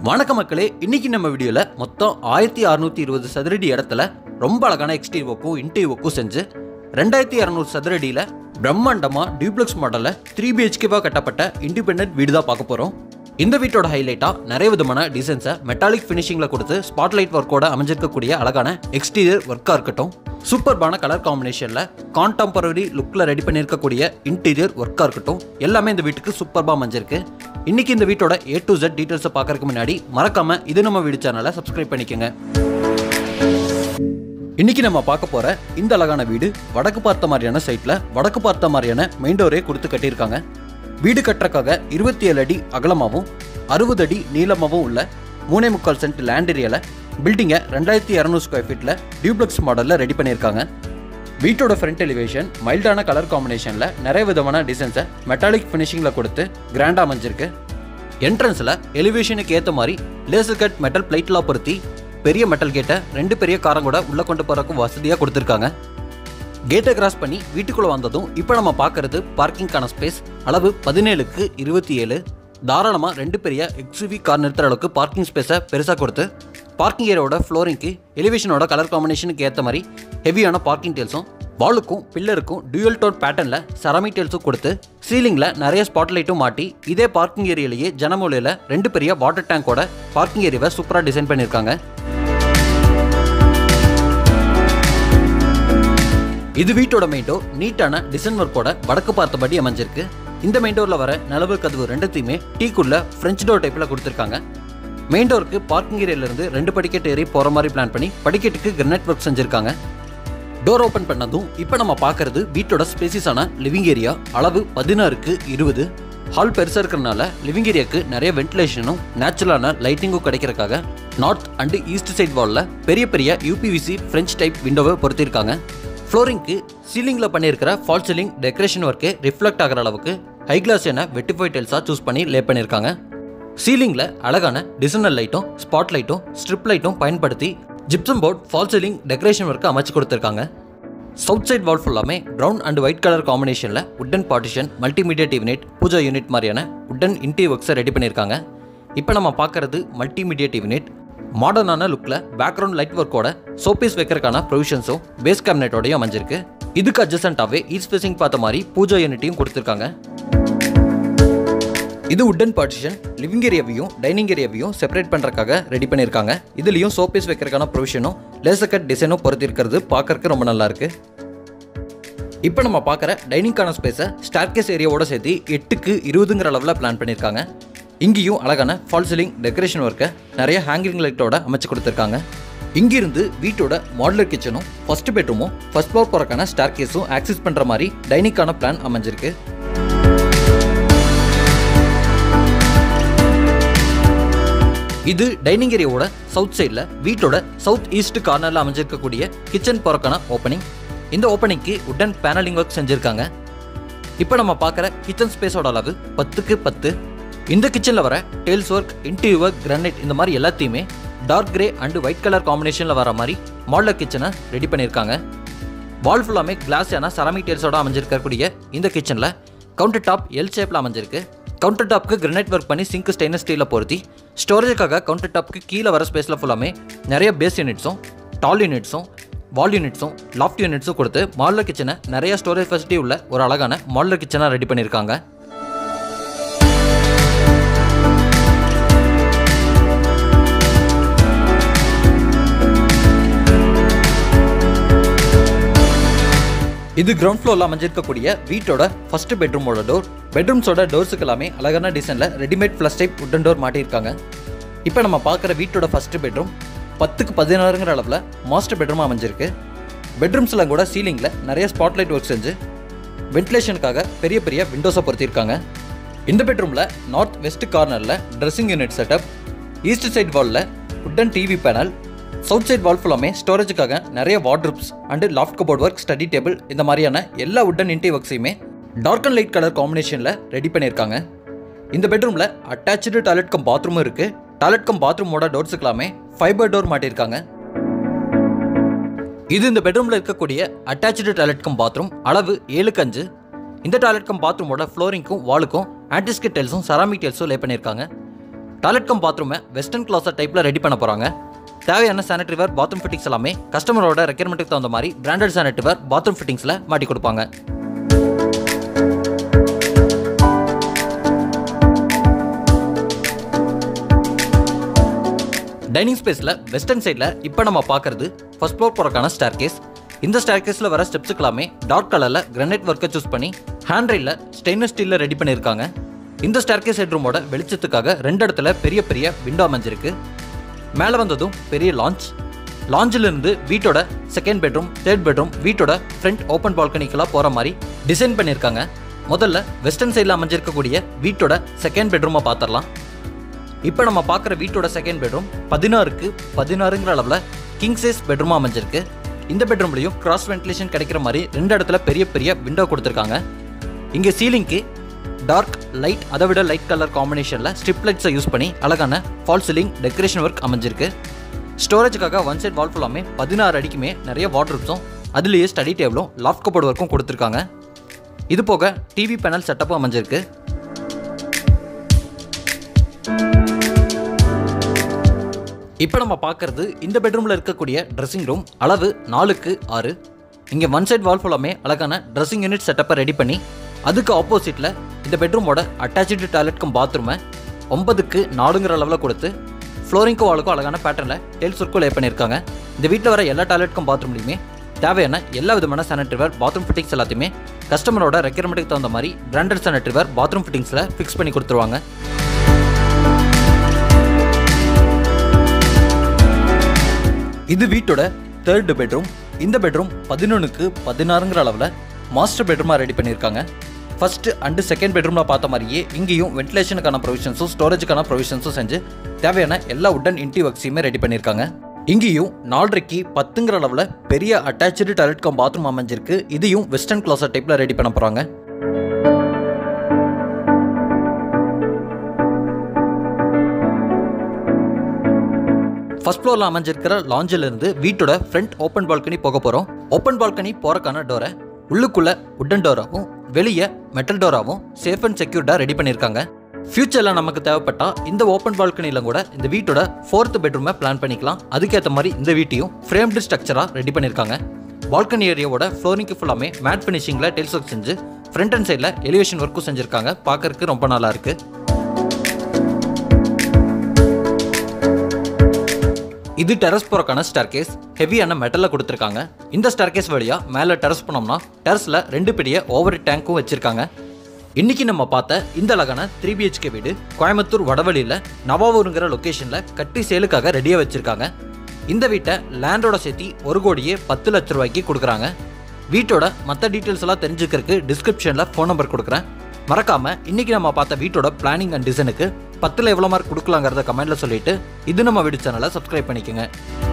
வணக்கம் மக்களே இன்னைக்கு நம்ம வீடியோல மொத்தம் ஆயிரத்தி அறுநூத்தி இருபது சதுரடி இடத்துல ரொம்ப அழகான எக்ஸ்டீவோக்கும் இன்டீவோக்கும் செஞ்சு ரெண்டாயிரத்தி இரநூறு சதுரடியில் பிரம்மாண்டமா டியூப்ளெக்ஸ் மாடலில் த்ரீ பிஹெச்கேவாக கட்டப்பட்ட இண்டிபெண்டன்ட் வீடு தான் பார்க்க போகிறோம் இந்த வீட்டோட ஹைலைட்டாக நிறைய விதமான டிசைன்ஸை மெட்டாலிக் ஃபினிஷிங்கில் கொடுத்து ஸ்பாட்லைட் ஒர்க்கோட அமைஞ்சிருக்கக்கூடிய அழகான எக்ஸ்டீரியர் ஒர்க்காக இருக்கட்டும் சூப்பர்பான கலர் காம்பினேஷனில் கான்டெம்பரரி லுக்கில் ரெடி பண்ணியிருக்கக்கூடிய இன்டீரியர் ஒர்க்காக இருக்கட்டும் எல்லாமே இந்த வீட்டுக்கு சூப்பர்பாக அமைஞ்சிருக்கு இன்னைக்கு இந்த வீட்டோட ஏ டு Z டீட்டெயில்ஸை பார்க்கறதுக்கு முன்னாடி மறக்காம இது நம்ம வீடு சேனலை சப்ஸ்கிரைப் பண்ணிக்கோங்க இன்னைக்கு நம்ம பார்க்க போற இந்த அழகான வீடு வடக்கு பார்த்த மாதிரியான சைட்ல வடக்கு பார்த்த மாதிரியான மெயின் டோரே கொடுத்து கட்டியிருக்காங்க வீடு கட்டுறக்காக இருபத்தி ஏழு அடி அகலமாகவும் அறுபது அடி நீளமாகவும் உள்ள மூணே முக்கால் சென்ட் லேண்ட் ஏரியால பில்டிங்கை ரெண்டாயிரத்தி இரநூறு ஸ்கொயர் ஃபீட்ல டியூப்ளெக்ஸ் மாடலில் ரெடி பண்ணியிருக்காங்க வீட்டோட ஃப்ரண்ட் எலிவேஷன் மைல்டான கலர் காம்பினேஷனில் நிறைய விதமான டிசைன்ஸை மெட்டாலிக் ஃபினிஷிங்கில் கொடுத்து கிராண்டாக அமைஞ்சிருக்கு என்ட்ரன்ஸில் எலிவேஷனுக்கு ஏற்ற மாதிரி லேசர் கட் மெட்டல் பிளேட்லாம் பொருத்தி பெரிய மெட்டல் கேட்டை ரெண்டு பெரிய காரம் கூட உள்ளே கொண்டு போகிறக்கு வசதியாக கொடுத்துருக்காங்க கேட்டை கிராஸ் பண்ணி வீட்டுக்குள்ளே வந்ததும் இப்போ நம்ம பார்க்கறது பார்க்கிங்கான ஸ்பேஸ் அளவு பதினேழுக்கு இருபத்தி ஏழு தாராளமாக ரெண்டு பெரிய எக்ஸுவி கார் நிறுத்துற அளவுக்கு பார்க்கிங் ஸ்பேஸை பெருசாக கொடுத்து பார்க்கிங் ஏரியாவோட ஃப்ளோரிங்க்கு எலிவேஷனோட கலர் காம்பினேஷனுக்கு ஏற்ற மாதிரி ஹெவியான பார்க்கிங் டேல்ஸும் வாலுக்கும் பில்லருக்கும் டியூயல் டோன் பேட்டர்னில் செராமிக் டேல்ஸும் கொடுத்து சீலிங்கில் நிறைய ஸ்பாட் லைட்டும் மாட்டி இதே பார்க்கிங் ஏரியாலேயே ஜனமூலையில் ரெண்டு பெரிய வாட்டர் டேங்கோட பார்க்கிங் ஏரியாவை சூப்பராக டிசைன் பண்ணியிருக்காங்க இது வீட்டோட மெயின் டோர் நீட்டான டிசைன் ஒர்க்கோட வடக்கு பார்த்தபடி அமைஞ்சிருக்கு இந்த மெயின் டோரில் வர நிலவு கதவு ரெண்டுத்தையுமே டீக்குள்ள ஃப்ரெஞ்ச் டோர் டைப்பில் கொடுத்துருக்காங்க மெயின் டோருக்கு பார்க்கிங் ஏரியாலேருந்து ரெண்டு படிக்கட்டு ஏறி போகிற மாதிரி பிளான் பண்ணி படிக்கட்டுக்கு கிரனைட் ஒர்க் செஞ்சுருக்காங்க டோர் ஓப்பன் பண்ணதும் இப்போ நம்ம பார்க்கறது வீட்டோட ஸ்பேசிஸான லிவிங் ஏரியா அளவு பதினாறுக்கு இருபது ஹால் பெருசாக இருக்கிறனால லிவிங் ஏரியாவுக்கு நிறைய வென்டிலேஷனும் நேச்சுரலான லைட்டிங்கும் கிடைக்கிறக்காக நார்த் அண்டு ஈஸ்ட் சைட் வாலில் பெரிய பெரிய யூபிவிசி ஃப்ரெஞ்ச் டைப் விண்டோவை பொருத்திருக்காங்க ஃப்ளோரிங்க்கு சீலிங்கில் பண்ணியிருக்கிற fall ceiling decoration work reflect ஆகிற அளவுக்கு ஹை கிளாஸ் என வெட்டிஃபை டெல்ஸாக சூஸ் பண்ணி லே பண்ணியிருக்காங்க சீலிங்கில் அழகான டிசைனல் லைட்டும் ஸ்பாட் லைட்டும் ஸ்ட்ரிப் லைட்டும் பயன்படுத்தி gypsum board fall ceiling decoration work அமைச்சு கொடுத்துருக்காங்க சவுத் சைட் வால் ஃபுல்லாமே ப்ரௌன் அண்ட் ஒயிட் கலர் காம்பினேஷனில் wooden partition multimedia unit puja unit மாதிரியான உட்டன் இன்டி ஒர்க்ஸை ரெடி பண்ணியிருக்காங்க இப்போ நம்ம பார்க்கறது மல்டிமீடியா யூனிட் மாடர்னான லுக்கில் பேக்ரவுண்ட் லைட் ஒர்க்கோட சோபீஸ் வைக்கிறதுக்கான ப்ரொவிஷன்ஸும் பேஸ் கேபினெட்டோடையும் அமைஞ்சிருக்கு இதுக்கு அட்ஜஸ்டண்ட்டாகவே ஈஸ்ட் ஃபேசிங் பார்த்த மாதிரி பூஜா யூனிட்டையும் கொடுத்துருக்காங்க இது உட்டன் பார்ட்டிஷன் லிவிங் ஏரியாவையும் டைனிங் ஏரியாவையும் செப்பரேட் பண்ணுறக்காக ரெடி பண்ணியிருக்காங்க இதுலேயும் சோபீஸ் வைக்கிறதுக்கான ப்ரொவிஷனும் லேசர் கட் டிசைனும் பொறுத்திருக்கிறது பார்க்கறக்கு ரொம்ப நல்லா இருக்கு இப்போ நம்ம பார்க்குற டைனிங்கான ஸ்பேஸை ஸ்டார்கேஸ் ஏரியாவோட சேர்த்து எட்டுக்கு இருபதுங்கிற அளவில் பிளான் பண்ணியிருக்காங்க இங்கேயும் அழகான ஃபால் சீலிங் டெக்கரேஷன் ஒர்க்கை நிறைய ஹேங்கிங் லைட்டோட அமைச்சு கொடுத்துருக்காங்க இங்கிருந்து வீட்டோட மாடுலர் கிச்சனும் ஃபர்ஸ்ட் பெட்ரூமும் ஃபர்ஸ்ட் ஃப்ளோர் போகிறக்கான ஸ்டார் கேஸும் ஆக்சஸ் பண்ணுற மாதிரி டைனிங்கான பிளான் அமைஞ்சிருக்கு இது டைனிங் ஏரியாவோட சவுத் சைடில் வீட்டோட சவுத் ஈஸ்ட் கார்னரில் அமைஞ்சிருக்கக்கூடிய கிச்சன் போறக்கான ஓப்பனிங் இந்த ஓப்பனிங்க்கு உட்டன் பேனலிங் ஒர்க் செஞ்சுருக்காங்க இப்போ நம்ம பார்க்குற கிச்சன் ஸ்பேஸோட அளவு பத்துக்கு பத்து இந்த கிச்சனில் வர tiles work interior work granite இந்த மாதிரி எல்லாத்தையுமே dark grey and white colour காம்பினேஷனில் வர மாதிரி மாடலர் கிச்சனை ரெடி பண்ணியிருக்காங்க வால் ஃபுல்லாமே கிளாஸ் ஏன்னா செராமிக் டேல்ஸோட அமைஞ்சிருக்கக்கூடிய இந்த கிச்சனில் கவுண்டர் டாப் எல் ஷேப்பில் அமைஞ்சிருக்கு கவுண்டர் டாப்க்கு கிரனைட் ஒர்க் பண்ணி சிங்க் ஸ்டெயின்லெஸ் ஸ்டீலில் பொருத்தி ஸ்டோரேஜுக்காக கவுண்டர் டாப்க்கு கீழே வர ஸ்பேஸில் ஃபுல்லாமே நிறைய பேஸ் யூனிட்ஸும் டால் யூனிட்ஸும் வால் யூனிட்ஸும் லாஃப்ட் யூனிட்ஸும் கொடுத்து மாடலர் கிச்சனை நிறைய ஸ்டோரேஜ் ஃபெசிலிட்டி உள்ள ஒரு அழகான மாடலர் கிச்சனாக ரெடி பண்ணியிருக்காங்க இது கிரவுண்ட் ஃப்ளோரில் அமைஞ்சிருக்கக்கூடிய வீட்டோட ஃபர்ஸ்ட் பெட்ரூமோட டோர் பெட்ரூம்ஸோட டோர்ஸுக்கு எல்லாமே அழகான டிசைனில் readymade flush type wooden door மாட்டியிருக்காங்க இப்போ நம்ம பார்க்குற வீட்டோட ஃபர்ஸ்ட் பெட்ரூம் பத்துக்கு பதினாறுங்கிற அளவில் மாஸ்டர் பெட்ரூம் அமைஞ்சிருக்கு பெட்ரூம்ஸில் கூட சீலிங்கில் நிறைய ஸ்பாட்லைட் ஒர்க் செஞ்சு வென்டிலேஷனுக்காக பெரிய பெரிய விண்டோஸை பொருத்தியிருக்காங்க இந்த பெட்ரூமில் நார்த் வெஸ்ட் கார்னரில் dressing unit setup east side வாலில் wooden TV panel south side wall ஃபுல்லாமே ஸ்டோரேஜுக்காக நிறைய wardrobes and loft cupboard work study table இந்த மாதிரியான எல்லா உட்டன் இன்டி ஒர்க்ஸையுமே டார்க் அண்ட் லைட் கலர் காம்பினேஷனில் ரெடி பண்ணியிருக்காங்க இந்த பெட்ரூமில் அட்டாச்சு டாய்லெட் கம் பாத்ரூமும் இருக்குது டாய்லெட் கம் பாத்ரூமோட டோர்ஸுக்கெல்லாமே ஃபைபர் டோர் மாட்டியிருக்காங்க இது இந்த பெட்ரூமில் இருக்கக்கூடிய அட்டாச்சு டாய்லெட் கம் பாத்ரூம் அளவு ஏழுக்கு அஞ்சு இந்த டாய்லெட் கம் பாத்ரூமோட ஃப்ளோரிங்க்கும் வாலுக்கும் ஆன்டிஸ்கிட் டைல்ஸும் செராமிக் டைல்ஸும் லே பண்ணியிருக்காங்க டாய்லெட் கம் பாத்ரூமை வெஸ்டர்ன் கிளாஸர் டைப்பில் ரெடி பண்ண போகிறாங்க தேவையான சானிட்டரிவேர் பாத்ரூம் ஃபிட்டிங்ஸ் எல்லாமே கஸ்டமரோட ரெக்யர்மெண்ட்டுக்கு தகுந்த மாதிரி பிராண்டட் சானிட்டரிவேர் பாத்ரூம் ஃபிட்டிங்ஸில் மாட்டி கொடுப்பாங்க டைனிங் ஸ்பேஸில் வெஸ்டர்ன் சைடில் இப்போ நம்ம பார்க்கறது ஃபர்ஸ்ட் ஃப்ளோர் போகிறக்கான ஸ்டேர் கேஸ் இந்த ஸ்டேர் கேஸில் வர ஸ்டெப்ஸுக்கு எல்லாமே டார்க் கலரில் கிரானைட் ஒர்க்கை சூஸ் பண்ணி ஹேண்ட் ரெயிலில் ஸ்டெயின்லெஸ் ஸ்டீலில் ரெடி பண்ணியிருக்காங்க இந்த ஸ்டேர் கேஸ் ஹெட்ரூமோட வெளிச்சத்துக்காக ரெண்டு இடத்துல பெரிய பெரிய விண்டோ அமைஞ்சிருக்கு மேலே வந்ததும் பெரிய லான்ச் லாஞ்சிலிருந்து வீட்டோட செகண்ட் பெட்ரூம் தேர்ட் பெட்ரூம் வீட்டோட ஃப்ரண்ட் ஓப்பன் பால்கனிக்கெல்லாம் போகிற மாதிரி டிசைன் பண்ணியிருக்காங்க முதல்ல வெஸ்டர்ன் சைடில் அமைஞ்சிருக்கக்கூடிய வீட்டோட செகண்ட் பெட்ரூமை பார்த்துடலாம் இப்போ நம்ம பார்க்குற வீட்டோட செகண்ட் பெட்ரூம் பதினாறுக்கு பதினாறுங்கிற அளவில் கிங் சைஸ் பெட்ரூமாக அமைஞ்சிருக்கு இந்த பெட்ரூம்லையும் கிராஸ் வென்டிலேஷன் கிடைக்கிற மாதிரி ரெண்டு இடத்துல பெரிய பெரிய விண்டோ கொடுத்துருக்காங்க இங்கே சீலிங்க்கு டார்க் லைட் அதை விட லைட் கலர் காம்பினேஷனில் ஸ்ட்ரிப் லைட்ஸை யூஸ் பண்ணி அழகான ஃபால் சீலிங் டெக்கரேஷன் ஒர்க் அமைஞ்சிருக்கு ஸ்டோரேஜுக்காக ஒன் சைட் வால் ஃபுல்லாமே பதினாறு அடிக்குமே நிறைய வாட்ரூப்ஸும் அதுலேயே ஸ்டடி டேபிளும் லாஃப்ட் கபோர்டு ஒர்க்கும் கொடுத்துருக்காங்க இது போக டிவி பேனல் செட்டப்பும் அமைஞ்சிருக்கு இப்போ நம்ம பார்க்கறது இந்த பெட்ரூமில் இருக்கக்கூடிய ட்ரெஸ்ஸிங் ரூம் அளவு நாலுக்கு ஆறு இங்கே ஒன் சைட் வால் ஃபுல்லாமே அழகான ட்ரெஸ்ஸிங் யூனிட் செட்டப்பை ரெடி பண்ணி அதுக்கு ஆப்போசிட்டில் இந்த பெட்ரூமோட அட்டாச்சு டாய்லெட்க்கும் பாத்ரூமை ஒன்பதுக்கு நாலுங்கிற அளவில் கொடுத்து ஃப்ளோரிங்க்கும் வாலுக்கும் அழகான பேட்டர்னில் டெல்ஸ் ஒர்க்கும் லே பண்ணியிருக்காங்க இந்த வீட்டில் வர எல்லா டாய்லெட்க்கும் பாத்ரூம்லையுமே தேவையான எல்லா விதமான சானிட்டரிவேர் பாத்ரூம் ஃபிட்டிங்ஸ் எல்லாத்தையுமே கஸ்டமரோட ரெக்யர்மெண்ட்டுக்கு தகுந்த மாதிரி பிராண்டட் சானிட்டரிவேர் பாத்ரூம் ஃபிட்டிங்ஸில் ஃபிக்ஸ் பண்ணி கொடுத்துருவாங்க இது வீட்டோட தேர்ட் பெட்ரூம் இந்த பெட்ரூம் பதினொன்றுக்கு பதினாறுங்கிற அளவில் மாஸ்டர் பெட்ரூமாக ரெடி பண்ணியிருக்காங்க ஃபர்ஸ்ட் அண்டு செகண்ட் பெட்ரூமில் பார்த்த மாதிரியே இங்கேயும் வென்டிலேஷனுக்கான ப்ரொவிஷன்ஸும் ஸ்டோரேஜுக்கான ப்ரொவிஷன்ஸும் செஞ்சு தேவையான எல்லா உட்டன் இன்டி ஒர்க்ஸையுமே ரெடி பண்ணியிருக்காங்க இங்கேயும் நாலரைக்கு பத்துங்கிற அளவில் பெரிய அட்டாச்சு டாய்லெட் கம் பாத்ரூம் அமைஞ்சிருக்கு இதையும் வெஸ்டர்ன் கிளாஸர் டைப்பில் ரெடி பண்ண போகிறாங்க ஃபர்ஸ்ட் ஃப்ளோரில் அமைஞ்சிருக்கிற லாஞ்சில் இருந்து வீட்டோட ஃப்ரண்ட் ஓப்பன் பால்கனி போக போகிறோம் ஓப்பன் பால்கனி போகிறக்கான டோரை உள்ளுக்குள்ள உட்டன் டோராகவும் வெளியே மெட்டல் டோராகவும் சேஃப் அண்ட் செக்யூர்டாக ரெடி பண்ணியிருக்காங்க ஃப்யூச்சரில் நமக்கு தேவைப்பட்டா இந்த ஓப்பன் பால்கனியில் கூட இந்த வீட்டோட ஃபோர்த் பெட்ரூமை பிளான் பண்ணிக்கலாம் அதுக்கேற்ற மாதிரி இந்த வீட்டையும் ஃப்ரேம்டு ஸ்ட்ரக்சராக ரெடி பண்ணியிருக்காங்க பால்கனி ஏரியாவோட ஃப்ளோரிங்க்கு ஃபுல்லாமே மேட் ஃபினிஷிங்கில் டெல்ஸ் ஒர்க் செஞ்சு ஃப்ரண்ட் அண்ட் சைடில் எலிவேஷன் ஒர்க்கும் செஞ்சுருக்காங்க பார்க்கறதுக்கு ரொம்ப நல்லா இருக்குது இது டெரஸ் போறக்கான ஸ்டார் கேஸ் ஹெவியான மெட்டலில் கொடுத்துருக்காங்க இந்த ஸ்டார் கேஸ் வழியாக மேலே டெரஸ் போனோம்னா டெரஸில் ரெண்டு பெரிய ஓவர் டேங்க்கும் வச்சிருக்காங்க இன்னைக்கு நம்ம பார்த்த இந்த அழகான த்ரீ பிஹெச்கே வீடு கோயம்புத்தூர் வடவழியில் நவாவூருங்கிற லொக்கேஷனில் கட்டி சேலுக்காக ரெடியாக வச்சிருக்காங்க இந்த வீட்டை லேண்டோட சேர்த்தி ஒரு கோடியே பத்து லட்ச ரூபாய்க்கு கொடுக்குறாங்க வீட்டோட மற்ற டீட்டெயில்ஸ் எல்லாம் தெரிஞ்சுக்கிறதுக்கு டிஸ்கிரிப்ஷனில் ஃபோன் நம்பர் கொடுக்குறேன் மறக்காம இன்னைக்கு நம்ம பார்த்த வீட்டோட பிளானிங் அண்ட் டிசைனுக்கு பத்தில் எவ்வளோ மார்க் கொடுக்கலாங்கிறத கமெண்ட்ல சொல்லிட்டு இது நம்ம வீடு சேனலை சப்ஸ்கிரைப் பண்ணிக்கோங்க